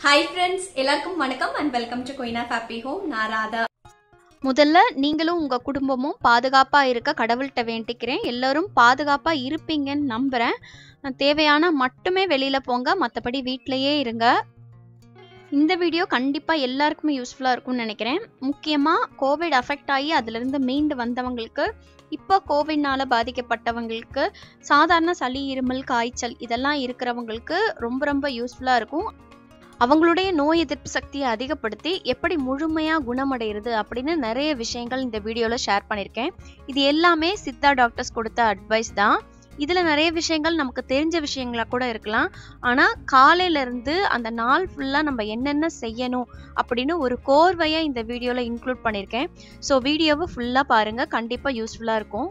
hi friends எல்லாருக்கும் வணக்கம் and welcome to Koina happy home நான் ராதா முதல்ல நீங்களும் உங்க குடும்பமும் பாதுகாப்பா இருக்க கடவுள்கிட்ட வேண்டிக்கிறேன் எல்லாரும் பாதுகாப்பா இருப்பீங்கன்னு நம்புறேன் அஹ் தேவையான மட்டுமே வெளியில போங்க மற்றபடி வீட்டிலேயே இருங்க இந்த வீடியோ கண்டிப்பா எல்லாருக்குமே யூஸ்ஃபுல்லா இருக்கும்னு நினைக்கிறேன் முக்கியமா கோவிட் அஃபெக்ட் ஆகி அதுல இருந்து மீண்டு வந்தவங்களுக்கு இப்போ கோவிட்னால பாதிக்கப்பட்டவங்களுக்கு சாதாரண சளி இருமல் காய்ச்சல் இதெல்லாம் இருக்கிறவங்களுக்கு ரொம்ப ரொம்ப யூஸ்ஃபுல்லா இருக்கும் அவங்களுடைய நோய் எதிர்ப்பு சக்தியை அதிகப்படுத்தி எப்படி முழுமையா குணமடைகிறது அப்படின்னு நிறைய விஷயங்கள் இந்த வீடியோல ஷேர் பண்ணியிருக்கேன் இது எல்லாமே சித்தா டாக்டர்ஸ் கொடுத்த அட்வைஸ் தான் இதுல நிறைய விஷயங்கள் நமக்கு தெரிஞ்ச விஷயங்களா கூட இருக்கலாம் ஆனா காலையில இருந்து அந்த நாள் ஃபுல்லா நம்ம என்னென்ன செய்யணும் அப்படின்னு ஒரு கோர்வையா இந்த வீடியோல இன்க்ளூட் பண்ணியிருக்கேன் ஸோ வீடியோவை ஃபுல்லா பாருங்க கண்டிப்பா யூஸ்ஃபுல்லா இருக்கும்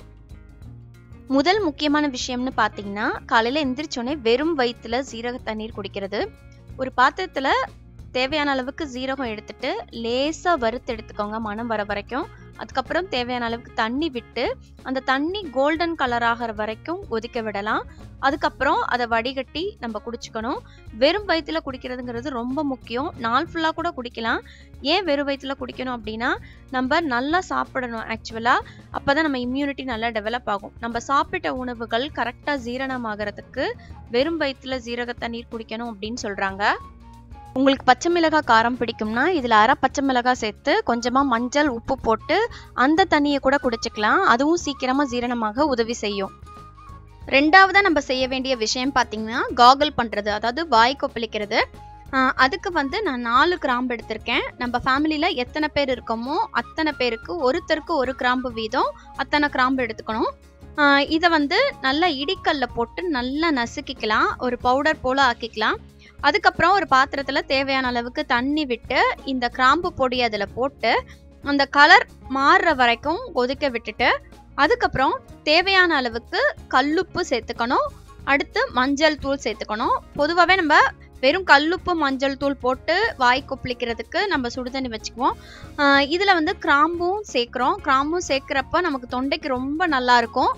முதல் முக்கியமான விஷயம்னு பார்த்தீங்கன்னா காலையில எந்திரிச்சோடனே வெறும் வயிற்றுல சீரக தண்ணீர் குடிக்கிறது ஒரு பாத்திரத்துல தேவையான அளவுக்கு ஜீரகம் எடுத்துட்டு லேசா வறுத்து எடுத்துக்கோங்க மனம் வர வரைக்கும் அதுக்கப்புறம் தேவையான அளவுக்கு தண்ணி விட்டு அந்த தண்ணி கோல்டன் கலர் ஆகிற வரைக்கும் கொதிக்க விடலாம் அதுக்கப்புறம் அதை வடிகட்டி நம்ம குடிச்சுக்கணும் வெறும் வயிற்றுல குடிக்கிறதுங்கிறது ரொம்ப முக்கியம் நாள் ஃபுல்லாக கூட குடிக்கலாம் ஏன் வெறும் வயிற்றுல குடிக்கணும் அப்படின்னா நம்ம நல்லா சாப்பிடணும் ஆக்சுவலாக அப்போ தான் நம்ம இம்யூனிட்டி நல்லா டெவலப் ஆகும் நம்ம சாப்பிட்ட உணவுகள் கரெக்டாக ஜீரணமாகறதுக்கு வெறும் வயிற்றுல ஜீரக தண்ணீர் குடிக்கணும் அப்படின்னு சொல்கிறாங்க உங்களுக்கு பச்சை மிளகாய் காரம் பிடிக்கும்னா இதில் அரை பச்சை மிளகாய் சேர்த்து கொஞ்சமாக மஞ்சள் உப்பு போட்டு அந்த தண்ணியை கூட குடிச்சுக்கலாம் அதுவும் சீக்கிரமாக ஜீரணமாக உதவி செய்யும் ரெண்டாவதாக நம்ம செய்ய வேண்டிய விஷயம் பார்த்தீங்கன்னா காகல் பண்ணுறது அதாவது வாய் கொப்பளிக்கிறது ஆஹ் அதுக்கு வந்து நான் நாலு கிராம்பு எடுத்திருக்கேன் நம்ம ஃபேமிலியில் எத்தனை பேர் இருக்கோமோ அத்தனை பேருக்கு ஒருத்தருக்கு ஒரு கிராம்பு வீதம் அத்தனை கிராம்பு எடுத்துக்கணும் ஆஹ் இதை வந்து நல்லா இடிக்கல்ல போட்டு நல்லா நசுக்கிக்கலாம் ஒரு பவுடர் போல ஆக்கிக்கலாம் அதுக்கப்புறம் ஒரு பாத்திரத்தில் தேவையான அளவுக்கு தண்ணி விட்டு இந்த கிராம்பு பொடி அதில் போட்டு அந்த கலர் மாறுற வரைக்கும் கொதிக்க விட்டுட்டு அதுக்கப்புறம் தேவையான அளவுக்கு கல்லுப்பு சேர்த்துக்கணும் அடுத்து மஞ்சள் தூள் சேர்த்துக்கணும் பொதுவாகவே நம்ம வெறும் கல்லுப்பு மஞ்சள் தூள் போட்டு வாய் கொப்பளிக்கிறதுக்கு நம்ம சுடுதண்ணி வச்சுக்குவோம் இதில் வந்து கிராம்பும் சேர்க்குறோம் கிராம்பும் சேர்க்குறப்ப நமக்கு தொண்டைக்கு ரொம்ப நல்லா இருக்கும்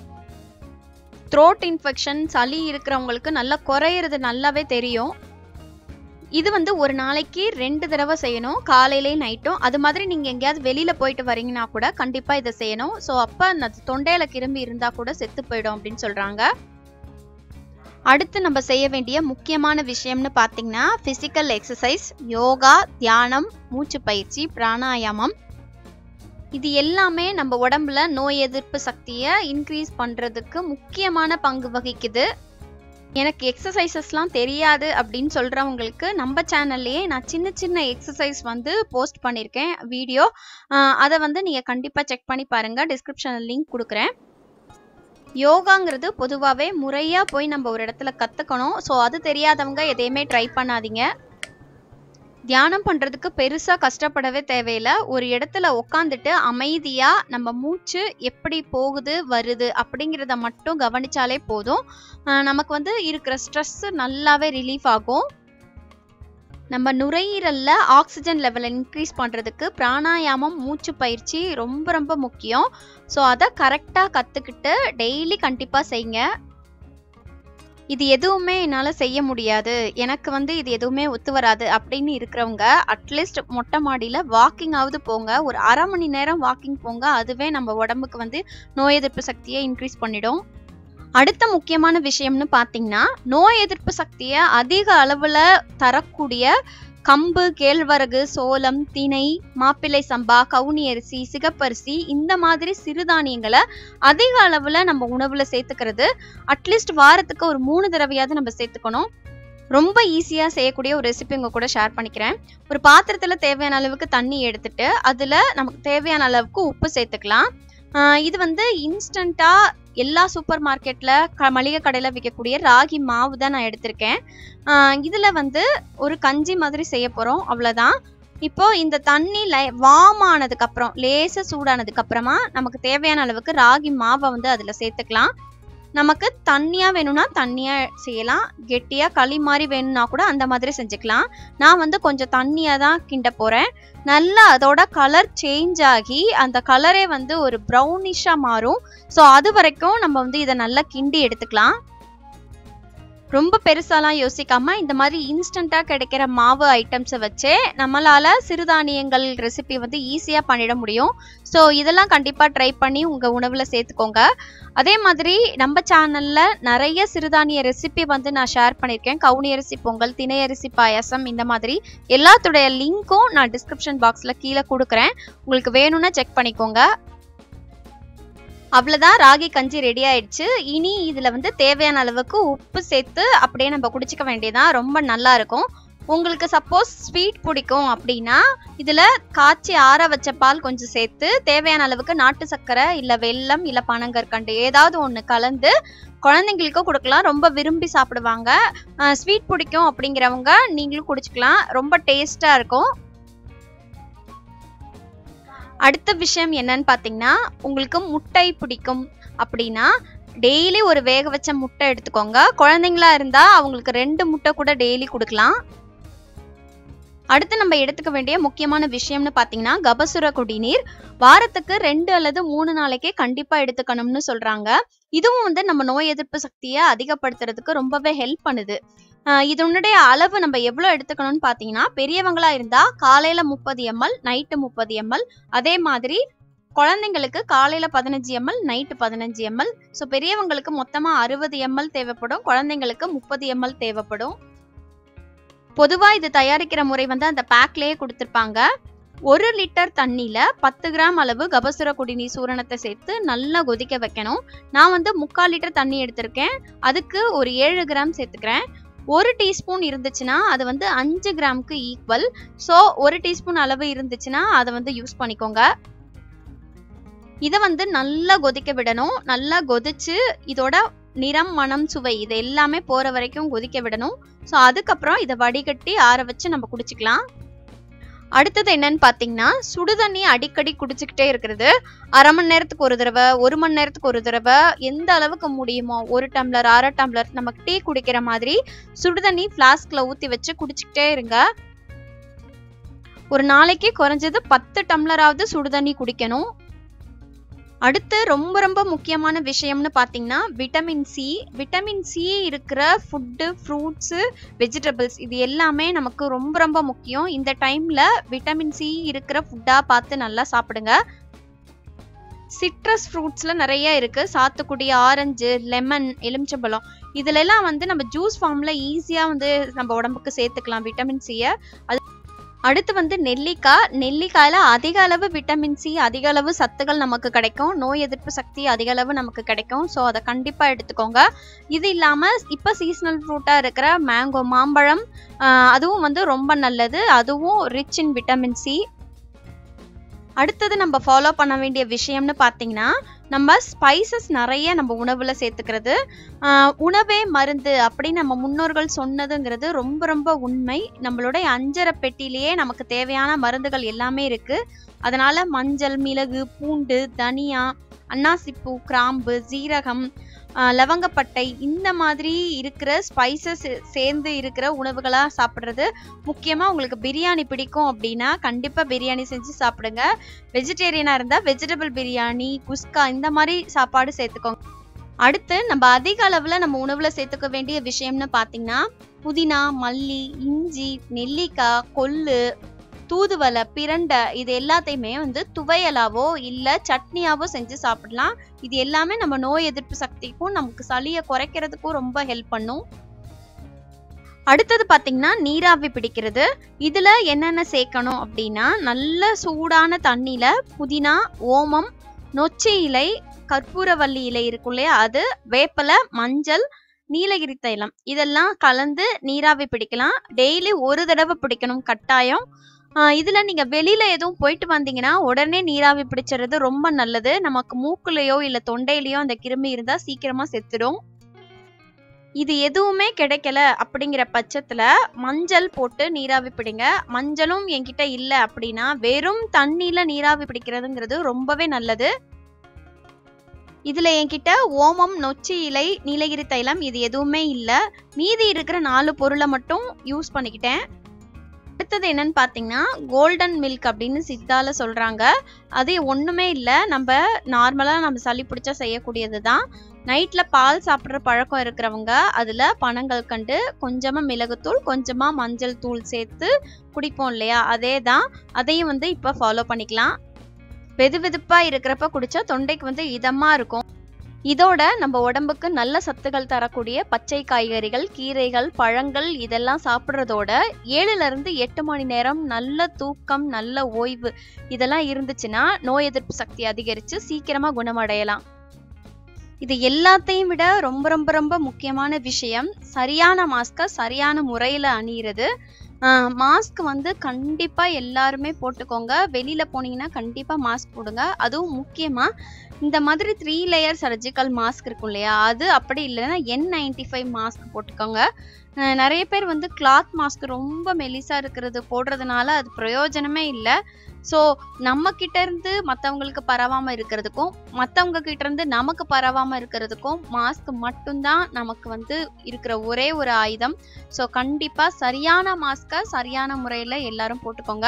த்ரோட் இன்ஃபெக்ஷன் சளி இருக்கிறவங்களுக்கு நல்லா குறையிறது நல்லாவே தெரியும் இது வந்து ஒரு நாளைக்கு ரெண்டு தடவை செய்யணும் காலையிலேயும் நைட்டும் அது மாதிரி நீங்கள் எங்கேயாவது வெளியில் போயிட்டு வரீங்கன்னா கூட கண்டிப்பாக இதை செய்யணும் ஸோ அப்போ அந்த தொண்டையில் கிரும்பி இருந்தால் கூட செத்து போயிடும் அப்படின்னு சொல்கிறாங்க அடுத்து நம்ம செய்ய வேண்டிய முக்கியமான விஷயம்னு பார்த்தீங்கன்னா ஃபிசிக்கல் எக்ஸசைஸ் யோகா தியானம் மூச்சு பயிற்சி பிராணாயாமம் இது எல்லாமே நம்ம உடம்புல நோய் எதிர்ப்பு சக்தியை இன்க்ரீஸ் பண்ணுறதுக்கு முக்கியமான பங்கு வகிக்குது எனக்கு எக்ஸசைசஸ்லாம் தெரியாது அப்படின்னு சொல்கிறவங்களுக்கு நம்ம சேனல்லையே நான் சின்ன சின்ன எக்ஸசைஸ் வந்து போஸ்ட் பண்ணியிருக்கேன் வீடியோ அதை வந்து நீங்கள் கண்டிப்பாக செக் பண்ணி பாருங்கள் டிஸ்கிரிப்ஷனில் லிங்க் கொடுக்குறேன் யோகாங்கிறது பொதுவாகவே முறையாக போய் நம்ம ஒரு இடத்துல கற்றுக்கணும் ஸோ அது தெரியாதவங்க எதையுமே ட்ரை பண்ணாதீங்க தியானம் பண்ணுறதுக்கு பெருசாக கஷ்டப்படவே தேவையில்லை ஒரு இடத்துல உக்காந்துட்டு அமைதியாக நம்ம மூச்சு எப்படி போகுது வருது அப்படிங்கிறத மட்டும் கவனிச்சாலே போதும் நமக்கு வந்து இருக்கிற ஸ்ட்ரெஸ் நல்லாவே ரிலீஃப் ஆகும் நம்ம நுரையீரல்ல ஆக்சிஜன் லெவலை இன்க்ரீஸ் பண்ணுறதுக்கு பிராணாயாமம் மூச்சு பயிற்சி ரொம்ப ரொம்ப முக்கியம் ஸோ அதை கரெக்டாக கற்றுக்கிட்டு டெய்லி கண்டிப்பாக செய்யுங்க இது எதுவுமே என்னால் செய்ய முடியாது எனக்கு வந்து இது எதுவுமே ஒத்து வராது அப்படின்னு இருக்கிறவங்க அட்லீஸ்ட் மொட்டை மாடியில் வாக்கிங்காவது போங்க ஒரு அரை மணி நேரம் வாக்கிங் போங்க அதுவே நம்ம உடம்புக்கு வந்து நோய் எதிர்ப்பு சக்தியை இன்க்ரீஸ் பண்ணிடும் அடுத்த முக்கியமான விஷயம்னு பார்த்தீங்கன்னா நோய் எதிர்ப்பு சக்தியை அதிக அளவில் தரக்கூடிய கம்பு கேழ்வரகு சோளம் திணை மாப்பிள்ளை சம்பா கவுனி அரிசி சிகப்பரிசி இந்த மாதிரி சிறுதானியங்களை அதிக அளவில் நம்ம உணவில் சேர்த்துக்கிறது அட்லீஸ்ட் வாரத்துக்கு ஒரு மூணு தடவையாவது நம்ம சேர்த்துக்கணும் ரொம்ப ஈஸியாக செய்யக்கூடிய ஒரு ரெசிபி உங்கள் கூட ஷேர் பண்ணிக்கிறேன் ஒரு பாத்திரத்தில் தேவையான அளவுக்கு தண்ணி எடுத்துட்டு அதில் நமக்கு தேவையான அளவுக்கு உப்பு சேர்த்துக்கலாம் இது வந்து இன்ஸ்டண்ட்டாக எல்லா சூப்பர் மார்க்கெட்டில் க மளிகை கடையில் விற்கக்கூடிய ராகி மாவு தான் நான் எடுத்திருக்கேன் இதில் வந்து ஒரு கஞ்சி மாதிரி செய்ய போகிறோம் அவ்வளோதான் இப்போ இந்த தண்ணி லை வார்ம் ஆனதுக்கப்புறம் லேசாக சூடானதுக்கு அப்புறமா நமக்கு தேவையான அளவுக்கு ராகி மாவை வந்து அதில் சேர்த்துக்கலாம் நமக்கு தண்ணியாக வேணும்னா தண்ணியாக செய்யலாம் கெட்டியாக களி மாதிரி வேணும்னா கூட அந்த மாதிரி செஞ்சுக்கலாம் நான் வந்து கொஞ்சம் தண்ணியாக தான் கிண்ட போகிறேன் நல்லா அதோட கலர் சேஞ்ச் ஆகி அந்த கலரே வந்து ஒரு ப்ரௌனிஷாக மாறும் ஸோ அது வரைக்கும் நம்ம வந்து இதை நல்லா கிண்டி எடுத்துக்கலாம் ரொம்ப பெருசாலாம் யோசிக்காம இந்த மாதிரி இன்ஸ்டண்ட்டாக கிடைக்கிற மாவு ஐட்டம்ஸை வச்சே நம்மளால சிறுதானியங்கள் ரெசிபி வந்து ஈஸியாக பண்ணிட முடியும் ஸோ இதெல்லாம் கண்டிப்பாக ட்ரை பண்ணி உங்கள் உணவில் சேர்த்துக்கோங்க அதே மாதிரி நம்ம சேனலில் நிறைய சிறுதானிய ரெசிபி வந்து நான் ஷேர் பண்ணியிருக்கேன் கவுனி அரிசி பொங்கல் திணை அரிசி பாயாசம் இந்த மாதிரி எல்லாத்துடைய லிங்க்கும் நான் டிஸ்கிரிப்ஷன் பாக்ஸில் கீழே கொடுக்குறேன் உங்களுக்கு வேணும்னா செக் பண்ணிக்கோங்க அவ்வளோதான் ராகி கஞ்சி ரெடி ஆயிடுச்சு இனி இதில் வந்து தேவையான அளவுக்கு உப்பு சேர்த்து அப்படியே நம்ம குடிச்சிக்க வேண்டியதான் ரொம்ப நல்லா இருக்கும் உங்களுக்கு சப்போஸ் ஸ்வீட் பிடிக்கும் அப்படின்னா இதில் காய்ச்சி ஆற வச்ச பால் கொஞ்சம் சேர்த்து தேவையான அளவுக்கு நாட்டு சர்க்கரை இல்லை வெல்லம் இல்லை பனங்கற்கண்டு ஏதாவது ஒன்று கலந்து குழந்தைங்களுக்கும் கொடுக்கலாம் ரொம்ப விரும்பி சாப்பிடுவாங்க ஸ்வீட் பிடிக்கும் அப்படிங்கிறவங்க நீங்களும் குடிச்சிக்கலாம் ரொம்ப டேஸ்ட்டாக இருக்கும் அடுத்த விஷயம் என்னன்னு பார்த்தீங்கன்னா உங்களுக்கு முட்டை பிடிக்கும் அப்படின்னா டெய்லி ஒரு வேக வச்ச முட்டை எடுத்துக்கோங்க குழந்தைங்களா இருந்தா அவங்களுக்கு ரெண்டு முட்டை கூட டெய்லி கொடுக்கலாம் அடுத்து நம்ம எடுத்துக்க வேண்டிய முக்கியமான விஷயம்னு பார்த்தீங்கன்னா கபசுர குடிநீர் வாரத்துக்கு ரெண்டு அல்லது மூணு நாளைக்கே கண்டிப்பா எடுத்துக்கணும்னு சொல்றாங்க இதுவும் வந்து நம்ம நோய் எதிர்ப்பு சக்தியை அதிகப்படுத்துறதுக்கு ரொம்பவே ஹெல்ப் பண்ணுது ஆஹ் இதனுடைய அளவு நம்ம எவ்வளோ எடுத்துக்கணும்னு பார்த்தீங்கன்னா பெரியவங்களா இருந்தா காலையில முப்பது எம்எல் நைட்டு முப்பது எம்எல் அதே மாதிரி குழந்தைங்களுக்கு காலையில பதினஞ்சு எம்எல் நைட்டு பதினஞ்சு எம்எல் ஸோ பெரியவங்களுக்கு மொத்தமா அறுபது எம்எல் தேவைப்படும் குழந்தைங்களுக்கு முப்பது எம்எல் தேவைப்படும் பொதுவா இது தயாரிக்கிற முறை வந்து அந்த பேக்லயே கொடுத்துருப்பாங்க ஒரு லிட்டர் தண்ணியில பத்து கிராம் அளவு கபசுர குடிநீர் சூரணத்தை சேர்த்து நல்லா கொதிக்க வைக்கணும் நான் வந்து முக்கால் லிட்டர் தண்ணி எடுத்திருக்கேன் அதுக்கு ஒரு ஏழு கிராம் சேர்த்துக்கிறேன் ஒரு டீஸ்பூன் இருந்துச்சுன்னா அது வந்து அஞ்சு கிராமுக்கு ஈக்குவல் ஸோ ஒரு டீஸ்பூன் அளவு இருந்துச்சுன்னா அதை வந்து யூஸ் பண்ணிக்கோங்க இதை வந்து நல்லா கொதிக்க விடணும் நல்லா கொதிச்சு இதோட நிறம் மனம் சுவை இது எல்லாமே போற வரைக்கும் கொதிக்க விடணும் ஸோ அதுக்கப்புறம் இதை வடிகட்டி ஆற வச்சு நம்ம குடிச்சுக்கலாம் அடுத்தது என்னன்னு பார்த்தீங்கன்னா சுடுதண்ணி அடிக்கடி குடிச்சுக்கிட்டே இருக்கிறது அரை மணி நேரத்துக்கு ஒரு தடவை ஒரு மணி நேரத்துக்கு ஒரு தடவை எந்த அளவுக்கு முடியுமோ ஒரு டம்ளர் அரை டம்ளர் நமக்கு டீ குடிக்கிற மாதிரி சுடுதண்ணி ஃப்ளாஸ்கில் ஊற்றி வச்சு குடிச்சுக்கிட்டே இருங்க ஒரு நாளைக்கு குறைஞ்சது பத்து டம்ளராவது சுடுதண்ணி குடிக்கணும் அடுத்து ரொம்ப ரொம்ப முக்கியமான விஷயம்னு பார்த்தீங்கன்னா விட்டமின் சி விட்டமின் சி இருக்கிற ஃபுட்டு ஃப்ரூட்ஸு வெஜிடபிள்ஸ் இது எல்லாமே நமக்கு ரொம்ப ரொம்ப முக்கியம் இந்த டைமில் விட்டமின் சி இருக்கிற ஃபுட்டாக பார்த்து நல்லா சாப்பிடுங்க சிட்ரஸ் ஃப்ரூட்ஸில் நிறைய இருக்குது சாத்துக்குடி ஆரஞ்சு லெமன் எலுமிச்சம்பழம் இதுலெல்லாம் வந்து நம்ம ஜூஸ் ஃபார்மில் ஈஸியாக வந்து நம்ம உடம்புக்கு சேர்த்துக்கலாம் விட்டமின் சியை அது அடுத்து வந்து நெல்லிக்காய் நெல்லிக்காயில் அதிக அளவு விட்டமின் சி அதிக அளவு சத்துக்கள் நமக்கு கிடைக்கும் நோய் எதிர்ப்பு சக்தி அதிக அளவு நமக்கு கிடைக்கும் ஸோ அதை கண்டிப்பாக எடுத்துக்கோங்க இது இல்லாமல் இப்போ சீசனல் ஃப்ரூட்டாக இருக்கிற மேங்கோ மாம்பழம் அதுவும் வந்து ரொம்ப நல்லது அதுவும் ரிச் இன் விட்டமின் சி அடுத்தது நம்ம ஃபாலோ பண்ண வேண்டிய விஷயம்னு பார்த்தீங்கன்னா நம்ம ஸ்பைசஸ் நிறைய நம்ம உணவில் சேர்த்துக்கிறது உணவே மருந்து அப்படின்னு நம்ம முன்னோர்கள் சொன்னதுங்கிறது ரொம்ப ரொம்ப உண்மை நம்மளுடைய அஞ்சரை பெட்டிலேயே நமக்கு தேவையான மருந்துகள் எல்லாமே இருக்கு அதனால மஞ்சள் மிளகு பூண்டு தனியா அன்னாசிப்பூ கிராம்பு ஜீரகம் லவங்கப்பட்டை இந்த மாதிரி இருக்கிற ஸ்பைசஸ் சேர்ந்து இருக்கிற உணவுகளாக சாப்பிட்றது முக்கியமாக உங்களுக்கு பிரியாணி பிடிக்கும் அப்படின்னா கண்டிப்பாக பிரியாணி செஞ்சு சாப்பிடுங்க வெஜிடேரியனாக இருந்தால் வெஜிடபிள் பிரியாணி குஸ்கா இந்த மாதிரி சாப்பாடு சேர்த்துக்கோங்க அடுத்து நம்ம அதிக அளவில் நம்ம உணவில் சேர்த்துக்க வேண்டிய விஷயம்னு பார்த்தீங்கன்னா புதினா மல்லி இஞ்சி நெல்லிக்காய் கொள்ளு தூதுவலை பிரண்டை இது எல்லாத்தையுமே வந்து துவையலாவோ இல்லை சட்னியாவோ செஞ்சு சாப்பிடலாம் இது எல்லாமே நம்ம நோய் எதிர்ப்பு சக்திக்கும் நமக்கு சளியை குறைக்கிறதுக்கும் ரொம்ப ஹெல்ப் பண்ணும் அடுத்தது பார்த்தீங்கன்னா நீராவி பிடிக்கிறது இதில் என்னென்ன சேர்க்கணும் அப்படின்னா நல்ல சூடான தண்ணியில் புதினா ஓமம் நொச்சி இலை கற்பூரவல்லி இலை இருக்கும் இல்லையா அது வேப்பலை மஞ்சள் நீலகிரி தைலம் இதெல்லாம் கலந்து நீராவி பிடிக்கலாம் டெய்லி ஒரு தடவை பிடிக்கணும் கட்டாயம் இதுல நீங்க வெளியில எதுவும் போயிட்டு வந்தீங்கன்னா உடனே நீராவி பிடிச்சிறது ரொம்ப நல்லது நமக்கு மூக்குலயோ இல்ல தொண்டையிலயோ அந்த கிருமி இருந்தா சீக்கிரமா செத்துடும் இது எதுவுமே கிடைக்கல அப்படிங்கிற பட்சத்துல மஞ்சள் போட்டு நீராவி பிடிங்க மஞ்சளும் என்கிட்ட இல்ல அப்படின்னா வெறும் தண்ணியில நீராவி பிடிக்கிறதுங்கிறது ரொம்பவே நல்லது இதுல என்கிட்ட ஓமம் நொச்சி இலை நீலகிரி தைலம் இது எதுவுமே இல்ல மீதி இருக்கிற நாலு பொருளை மட்டும் யூஸ் பண்ணிக்கிட்டேன் அடுத்தது என்னன்னு பார்த்தீங்கன்னா கோல்டன் மில்க் அப்படின்னு சித்தால சொல்றாங்க அது ஒண்ணுமே இல்லை நம்ம நார்மலா நம்ம சளி பிடிச்சா செய்யக்கூடியது தான் நைட்டில் பால் சாப்பிட்ற பழக்கம் இருக்கிறவங்க அதில் பனங்கள் கண்டு கொஞ்சமாக மிளகுத்தூள் கொஞ்சமாக மஞ்சள் தூள் சேர்த்து குடிப்போம் இல்லையா அதே தான் அதையும் வந்து இப்போ ஃபாலோ பண்ணிக்கலாம் வெது வெதுப்பாக இருக்கிறப்ப குடித்தா தொண்டைக்கு வந்து இதமாக இருக்கும் இதோட நம்ம உடம்புக்கு நல்ல சத்துக்கள் தரக்கூடிய பச்சை காய்கறிகள் கீரைகள் பழங்கள் இதெல்லாம் சாப்பிட்றதோட ஏழுல இருந்து எட்டு மணி நேரம் நல்ல தூக்கம் நல்ல ஓய்வு இதெல்லாம் இருந்துச்சுன்னா நோய் எதிர்ப்பு சக்தி அதிகரித்து சீக்கிரமாக குணமடையலாம் இது எல்லாத்தையும் விட ரொம்ப ரொம்ப ரொம்ப முக்கியமான விஷயம் சரியான மாஸ்கை சரியான முறையில் அணியிறது மாஸ்க் வந்து கண்டிப்பாக எல்லாருமே போட்டுக்கோங்க வெளியில் போனீங்கன்னா கண்டிப்பாக மாஸ்க் போடுங்க அதுவும் முக்கியமாக இந்த மாதிரி த்ரீ லேயர் சர்ஜிக்கல் மாஸ்க் இருக்கும் இல்லையா அது அப்படி இல்லைன்னா என் நைன்டி ஃபைவ் மாஸ்க் போட்டுக்கோங்க அஹ் நிறைய பேர் வந்து கிளாத் மாஸ்க் ரொம்ப மெலிசா இருக்கிறது போடுறதுனால அது பிரயோஜனமே இல்லை ஸோ நம்ம கிட்ட இருந்து மற்றவங்களுக்கு பரவாமல் இருக்கிறதுக்கும் மற்றவங்க கிட்ட இருந்து நமக்கு பரவாமல் இருக்கிறதுக்கும் மாஸ்க் மட்டும்தான் நமக்கு வந்து இருக்கிற ஒரே ஒரு ஆயுதம் ஸோ கண்டிப்பாக சரியான மாஸ்கை சரியான முறையில் எல்லாரும் போட்டுக்கோங்க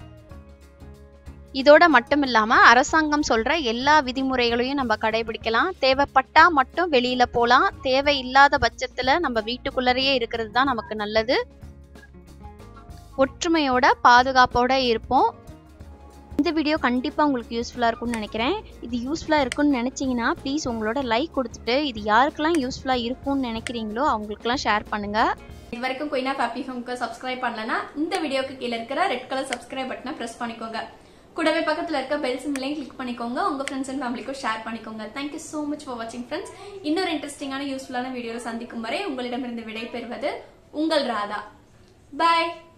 இதோட மட்டும் இல்லாம அரசாங்கம் சொல்ற எல்லா விதிமுறைகளையும் நம்ம கடைபிடிக்கலாம் தேவைப்பட்டா மட்டும் வெளியில போலாம் தேவை இல்லாத பட்சத்துல நம்ம வீட்டுக்குள்ளரையே இருக்கிறது தான் நமக்கு நல்லது ஒற்றுமையோட பாதுகாப்போட இருப்போம் இந்த வீடியோ கண்டிப்பாக உங்களுக்கு யூஸ்ஃபுல்லாக இருக்கும்னு நினைக்கிறேன் இது யூஸ்ஃபுல்லாக இருக்கும்னு நினச்சிங்கன்னா ப்ளீஸ் உங்களோட லைக் கொடுத்துட்டு இது யாருக்கெல்லாம் யூஸ்ஃபுல்லாக இருக்கும்னு நினைக்கிறீங்களோ அவங்களுக்குலாம் ஷேர் பண்ணுங்கள் இது வரைக்கும் கொயினா ஃபேப்பி ஹோம்க்கு சப்ஸ்கிரைப் பண்ணலனா இந்த வீடியோக்கு கீழே இருக்கிற ரெட் கலர் சப்ஸ்கிரைப் பட்டனை பிரஸ் பண்ணிக்கோங்க கூடவே பக்கத்துல இருக்க பெல் சிம்லையும் கிளிக் பண்ணிக்கோங்க உங்க ஃப்ரெண்ட்ஸ் அண்ட் ஃபேமிலிக்கும் ஷேர் பண்ணிக்கோங்க தேங்க்யூ so மச் ஃபார் வாட்சிங் ஃப்ரெண்ட்ஸ் இன்னொரு இன்ட்ரெஸ்டிங்கான யூஸ்ஃபுல்லான வீடியோவில் சந்திக்கும் வரை உங்களிடமிருந்து விடை பெறுவது உங்கள் ராதா பாய்